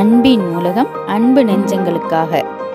அன்பின் உலகம் அன்பு நெஞ்சங்களுக்காக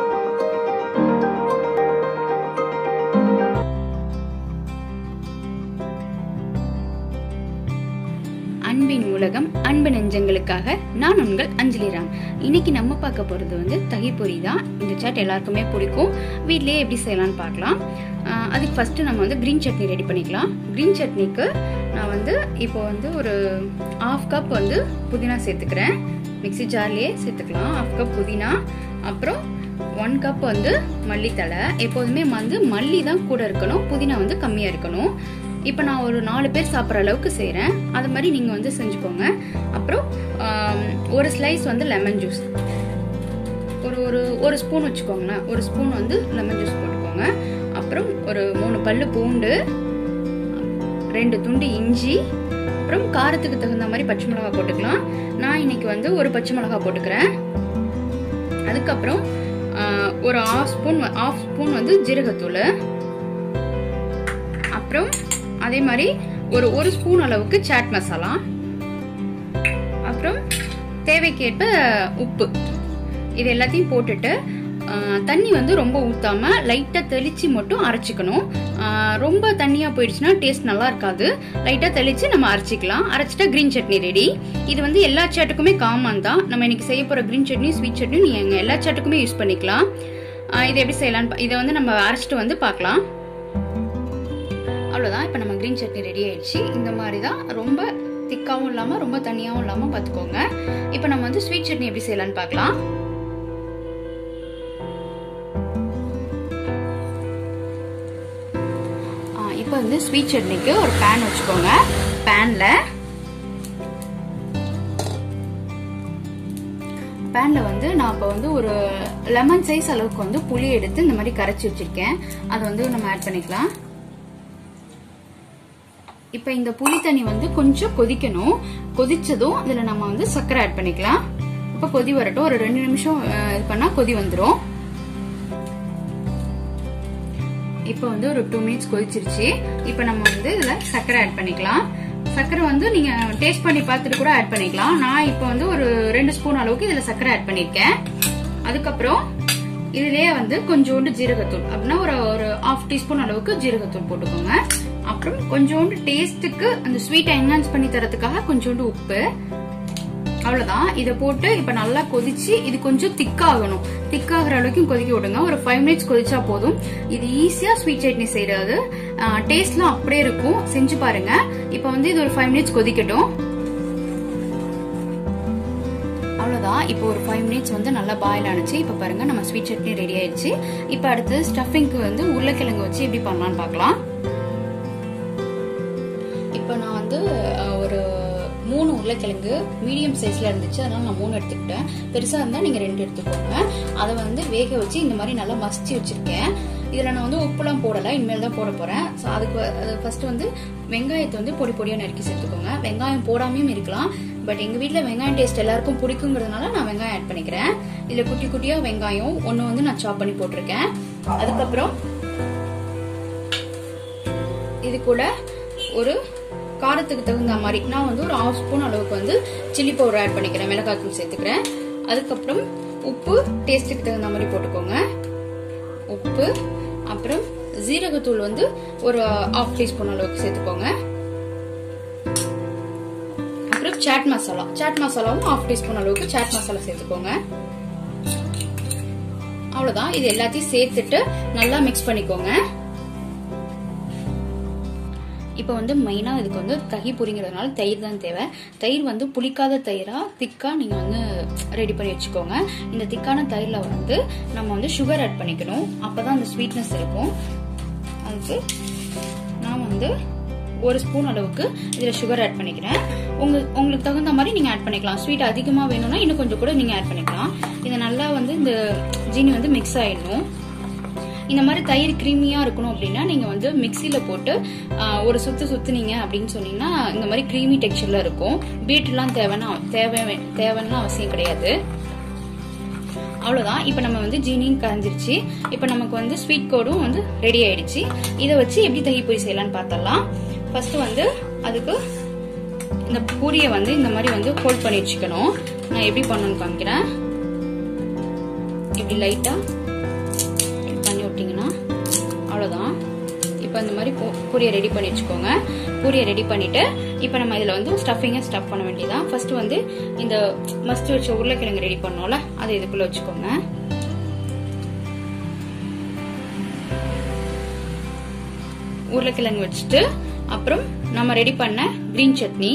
அன்பின் உலகம் அன்பு நெஞ்சங்களுக்காக நான் உங்கள் அஞ்சலி ராம் இன்னைக்கு நம்ம பார்க்க போகிறது வந்து தகிப்பொரி தான் இந்த சாட் எல்லாருக்குமே பிடிக்கும் வீட்லயே எப்படி செய்யலாம்னு பார்க்கலாம் ஆஹ் அதுக்கு ஃபஸ்ட்டு நம்ம வந்து க்ரீன் சட்னி ரெடி பண்ணிக்கலாம் க்ரீன் சட்னிக்கு நான் வந்து இப்போ வந்து ஒரு ஆஃப் கப் வந்து புதினா சேர்த்துக்கிறேன் மிக்ஸி ஜார்லேயே சேர்த்துக்கலாம் ஆஃப் கப் புதினா அப்புறம் ஒன் கப் வந்து மல்லித்தழை எப்போதுமே வந்து மல்லி தான் கூட இருக்கணும் புதினா வந்து கம்மியாக இருக்கணும் இப்போ நான் ஒரு நாலு பேர் சாப்பிட்ற அளவுக்கு செய்கிறேன் அது மாதிரி நீங்கள் வந்து செஞ்சுக்கோங்க அப்புறம் ஆம், ஒரு ஸ்லைஸ் வந்து லெமன் ஜூஸ் ஒரு ஒரு ஒரு ஸ்பூன் வச்சுக்கோங்களேன் ஒரு ஸ்பூன் வந்து லெமன் ஜூஸ் போட்டுக்கோங்க அப்புறம் ஒரு மூணு பல்லு பூண்டு ரெண்டு துண்டு இஞ்சி அப்புறம் காரத்துக்கு தகுந்த மாதிரி பச்சை மிளகா போட்டுக்கலாம் நான் இன்னைக்கு வந்து ஒரு பச்சை மிளகா போட்டுக்கிறேன் அதுக்கப்புறம் ஆஹ், ஒரு ஆஃப் ஸ்பூன் ஆஃப் ஸ்பூன் வந்து ஜீரகத்தூள் அப்புறம் அதே மாதிரி ஒரு ஒரு ஸ்பூன் அளவுக்கு சாட் மசாலா அப்புறம் தேவைக்கேற்ப உப்பு இது எல்லாத்தையும் போட்டுட்டு ஆஹ், தண்ணி வந்து ரொம்ப ஊத்தாம லைட்டா தெளிச்சு மட்டும் அரைச்சிக்கணும் ஆஹ், ரொம்ப தண்ணியா போயிடுச்சுன்னா டேஸ்ட் நல்லா இருக்காது லைட்டா தெளிச்சு நம்ம அரைச்சிக்கலாம் அரைச்சிட்டா கிரீன் சட்னி ரெடி இது வந்து எல்லா சாட்டுக்குமே காமன் தான் நம்ம இன்னைக்கு செய்ய போற கிரீன் சட்னி ஸ்வீட் சட்னி நீங்க எல்லா சாட்டுக்குமே யூஸ் பண்ணிக்கலாம் ஆஹ், இது எப்படி செய்யலாம்னு பா- இதை வந்து நம்ம அரைச்சிட்டு வந்து பார்க்கலாம் அவ்வளோதான் இப்போ நம்ம க்ரீன் சட்னி ரெடி ஆயிடுச்சு இந்த மாதிரி தான் ரொம்ப திக்காவும் இல்லாமல் ரொம்ப தண்ணியாகவும் இல்லாமல் பார்த்துக்கோங்க இப்போ நம்ம வந்து ஸ்வீட் சட்னி எப்படி செய்யலாம்னு பார்க்கலாம் இப்போ வந்து ஸ்வீட் சட்னிக்கு ஒரு பேன் வச்சுக்கோங்க பேனில் பேனில் வந்து நான் இப்போ வந்து ஒரு லெமன் சைஸ் அளவுக்கு வந்து புளி எடுத்து இந்த மாதிரி கரைச்சி வச்சிருக்கேன் அதை வந்து நம்ம ஆட் பண்ணிக்கலாம் இப்போ இந்த புளி தண்ணி வந்து கொஞ்சம் கொதிக்கணும் கொதிச்சதும் இதில் நம்ம வந்து சர்க்கரை ஆட் பண்ணிக்கலாம் இப்போ கொதி வரட்டும் ஒரு ரெண்டு நிமிஷம் அஹ், இது பண்ணா கொதி வந்துடும் இப்போ வந்து ஒரு டூ மினிட்ஸ் கொதிச்சிருச்சு இப்போ நம்ம வந்து இதில் சர்க்கரை ஆட் பண்ணிக்கலாம் சர்க்கரை வந்து நீங்க டேஸ்ட் பண்ணி பார்த்துட்டு கூட ஆட் பண்ணிக்கலாம் நான் இப்போ வந்து ஒரு ரெண்டு ஸ்பூன் அளவுக்கு இதில் சர்க்கரை ஆட் பண்ணியிருக்கேன் அதுக்கப்புறம் இதுலயே வந்து கொஞ்சோண்டு ஜீரகத்தூள் அப்படின்னா ஒரு ஒரு ஹாஃப் டீஸ்பூன் அளவுக்கு ஜீரகத்தூள் போட்டுக்கோங்க அப்புறம் கொஞ்சோண்டு டேஸ்ட்டுக்கு அந்த ஸ்வீட்டை என்ஹான்ஸ் பண்ணி தரதுக்காக கொஞ்சோண்டு உப்பு அவ்வளவுதான் இதை போட்டு இப்ப நல்லா கொதிச்சு இது கொஞ்சம் திக்காகணும் திக்காகிற அளவுக்கு கொதிக்க விடுங்க ஒரு ஃபைவ் மினிட்ஸ் கொதிச்சா போதும் இது ஈஸியா ஸ்வீட் சட்னி செய்யறது டேஸ்ட்லாம் அப்படியே இருக்கும் செஞ்சு பாருங்க இப்ப வந்து இது ஒரு ஃபைவ் மினிட்ஸ் கொதிக்கட்டும் அவ்வளவுதான் இப்போ ஒரு ஃபைவ் மினிட்ஸ் வந்து நல்லா பாயில் ஆனிச்சு இப்போ பாருங்க நம்ம ஸ்வீட் சட்னி ரெடி ஆயிடுச்சு இப்போ அடுத்து ஸ்டஃபிங்க்கு வந்து உருளைக்கிழங்கு வச்சு எப்படி பண்ணலாம்னு பார்க்கலாம் இப்போ நான் வந்து அஹ், ஒரு மூணு உருளைக்கிழங்கு மீடியம் சைஸ்ல இருந்துச்சு அதனால நான் மூணு எடுத்துக்கிட்டேன் பெருசா இருந்தா நீங்க ரெண்டு எடுத்துக்கோங்க அதை வந்து வேக வச்சு இந்த மாதிரி நல்லா மசிச்சு வச்சிருக்கேன் இதுல நான் வந்து உப்புலாம் போடல இனிமேல் தான் போட போறேன் ஸோ அதுக்கு ஃபர்ஸ்ட் வந்து வெங்காயத்தை வந்து பொடி பொடியா நறுக்கி சேர்த்துக்கோங்க வெங்காயம் போடாமையும் இருக்கலாம் பட் எங்க வீட்ல வெங்காயம் டேஸ்ட் எல்லாருக்கும் பிடிக்குங்கிறதுனால நான் வெங்காயம் ஆட் பண்ணிக்கிறேன் இதுல குட்டி குட்டியா வெங்காயம் ஒன்னு வந்து நான் சாப் பண்ணி போட்டிருக்கேன் அதுக்கப்புறம் இது கூட ஒரு காரத்துக்கு தகுந்த மாதிரி நான் வந்து ஒரு ஹாஃப் ஸ்பூன் அளவுக்கு வந்து சில்லி பவுடர் ஆட் பண்ணிக்கிறேன் மிளகாய் தூள் சேர்த்துக்கிறேன் அதுக்கப்புறம் உப்பு டேஸ்ட்டுக்கு தகுந்த மாதிரி போட்டுக்கோங்க உப்பு அப்புறம் ஜீரகத்தூள் வந்து ஒரு ஹாஃப் டீஸ்பூன் அளவுக்கு சேர்த்துக்கோங்க அப்புறம் சாட் மசாலா சாட் மசாலாவும் ஹாஃப் டீஸ்பூன் அளவுக்கு சாட் மசாலா சேர்த்துக்கோங்க அவ்வளவுதான் இது எல்லாத்தையும் சேர்த்துட்டு நல்லா மிக்ஸ் பண்ணிக்கோங்க இப்போ வந்து மெயினாக இதுக்கு வந்து தகி பொரிங்கிறதுனால தயிர் தான் தேவை தயிர் வந்து புளிக்காத தயிரா திக்கா நீங்கள் வந்து ரெடி பண்ணி வச்சுக்கோங்க இந்த திக்கான தயிரில் வந்து நம்ம வந்து சுகர் ஆட் பண்ணிக்கணும் அப்போ தான் அந்த ஸ்வீட்னஸ் இருக்கும் அதுக்கு நான் வந்து ஒரு ஸ்பூன் அளவுக்கு இதில் சுகர் ஆட் பண்ணிக்கிறேன் உங்க உங்களுக்கு தகுந்த மாதிரி நீங்கள் ஆட் பண்ணிக்கலாம் ஸ்வீட் அதிகமாக வேணும்னா இன்னும் கொஞ்சம் கூட நீங்கள் ஆட் பண்ணிக்கலாம் இதை நல்லா வந்து இந்த ஜீனி வந்து மிக்ஸ் ஆயிடணும் இந்த மாதிரி தயிர் கிரீமியா இருக்கணும் அப்படின்னா நீங்க வந்து மிக்சியில போட்டு ஆஹ், ஒரு சுத்து சுத்துனீங்க அப்படின்னு சொன்னீங்கன்னா இந்த மாதிரி கிரீமி டெக்ஸ்சர்ல இருக்கும் பீட்லாம் தேவைன்னா தேவை தேவைன்னு அவசியம் கிடையாது அவ்வளவுதான் இப்போ நம்ம வந்து ஜீனியும் கரைஞ்சிருச்சு இப்போ நமக்கு வந்து ஸ்வீட் கோடும் வந்து ரெடி ஆயிடுச்சு இதை வச்சு எப்படி தகி பொரி செய்யலாம்னு பார்த்தலாம் ஃபர்ஸ்ட் வந்து அதுக்கு இந்த பூரியை வந்து இந்த மாதிரி வந்து ஹோல்ட் பண்ணி வச்சுக்கணும் நான் எப்படி பண்ணணும்னு காமிக்கிறேன் இப்படி லைட்டா பண்ணி விட்டீங்கன்னா அவ்வளோதான் இப்போ இந்த மாதிரி பூரியை ரெடி பண்ணி வச்சுக்கோங்க பூரியை ரெடி பண்ணிட்டு இப்போ நம்ம இதில் வந்து ஸ்டஃபிங்கை ஸ்டஃப் பண்ண வேண்டியதான் ஃபர்ஸ்ட் வந்து இந்த மஸ்ட் வச்ச உருளைக்கிழங்கு ரெடி பண்ணோம்ல அதை இதுக்குள்ள வச்சுக்கோங்க உருளைக்கிழங்கு வச்சுட்டு அப்புறம் நம்ம ரெடி பண்ண கிரீன் சட்னி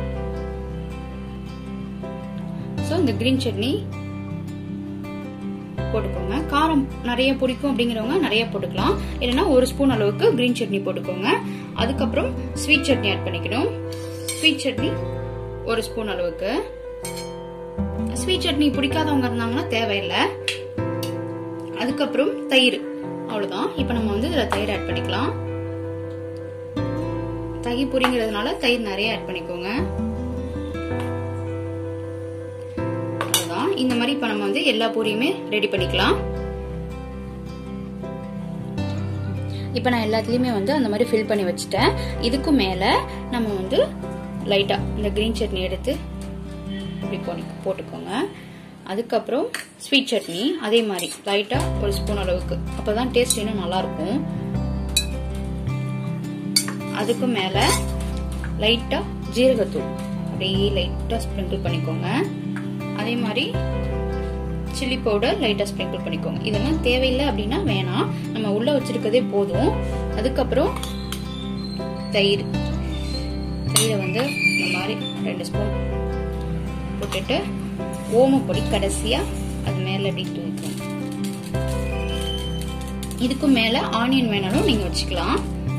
ஸோ இந்த கிரீன் சட்னி போட்டுக்கோங்க காரம் நிறைய பிடிக்கும் அப்படிங்கிறவங்க நிறைய போட்டுக்கலாம் இல்லைன்னா ஒரு ஸ்பூன் அளவுக்கு கிரீன் சட்னி போட்டுக்கோங்க அதுக்கப்புறம் ஸ்வீட் சட்னி ஆட் பண்ணிக்கணும் ஸ்வீட் சட்னி ஒரு ஸ்பூன் அளவுக்கு ஸ்வீட் சட்னி பிடிக்காதவங்க இருந்தாங்கன்னா தேவையில்லை அதுக்கப்புறம் தயிர் அவ்வளவுதான் இப்போ நம்ம வந்து இதில் தயிர் ஆட் பண்ணிக்கலாம் தயிர் பொரிங்கிறதுனால தயிர் நிறைய ஆட் பண்ணிக்கோங்க அவ்வளவுதான் இந்த மாதிரி இப்போ நம்ம வந்து எல்லா பூரியுமே ரெடி பண்ணிக்கலாம் இப்போ நான் எல்லாத்துலேயுமே வந்து அந்த மாதிரி ஃபில் பண்ணி வச்சுட்டேன் இதுக்கு மேலே நம்ம வந்து லைட்டாக இந்த க்ரீன் சட்னி எடுத்து இப்படி போனி போட்டுக்கோங்க அதுக்கப்புறம் ஸ்வீட் சட்னி அதே மாதிரி லைட்டாக ஒரு ஸ்பூன் அளவுக்கு அப்போ தான் டேஸ்ட் இன்னும் நல்லாயிருக்கும் அதுக்கு மேலே லைட்டாக ஜீரகத்தூள் அப்படியே லைட்டாக ஸ்ப்ரிங்கிள் பண்ணிக்கோங்க அதே மாதிரி சில்லி பவுடர் லைட்டாக ஸ்ப்ரிங்கிள் பண்ணிக்கோங்க இதெல்லாம் தேவையில்லை அப்படின்னா வேணாம் நம்ம உள்ளே வச்சிருக்கதே போதும் அதுக்கப்புறம் தயிர் தயிரை வந்து இந்த மாதிரி ரெண்டு ஸ்பூன் போட்டுட்டு ஓமப்பொடி கடைசியாக அது மேலே இப்படி தூக்கணும் இதுக்கு மேலே ஆனியன் வேணாலும் நீங்கள் வச்சுக்கலாம்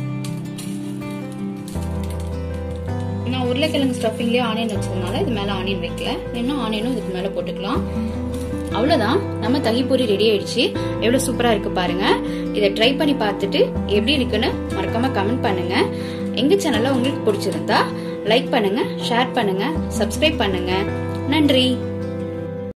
நான் உருளைக்கிழங்கு ஸ்டஃபிங்லேயே ஆனியன் வச்சதுனால இது மேலே ஆனியன் வைக்கல இன்னும் ஆனியனும் இதுக்கு மேலே போட்டுக்கலாம் அவ்வளோதான் நம்ம தகிப்பூரி ரெடி ஆயிடுச்சு எவ்வளோ சூப்பராக இருக்கு பாருங்க இதை ட்ரை பண்ணி பார்த்துட்டு எப்படி இருக்குன்னு மறக்காம கமெண்ட் பண்ணுங்க எங்க சேனல்ல உங்களுக்கு பிடிச்சிருந்தா லைக் பண்ணுங்க ஷேர் பண்ணுங்க சப்ஸ்கிரைப் பண்ணுங்க நன்றி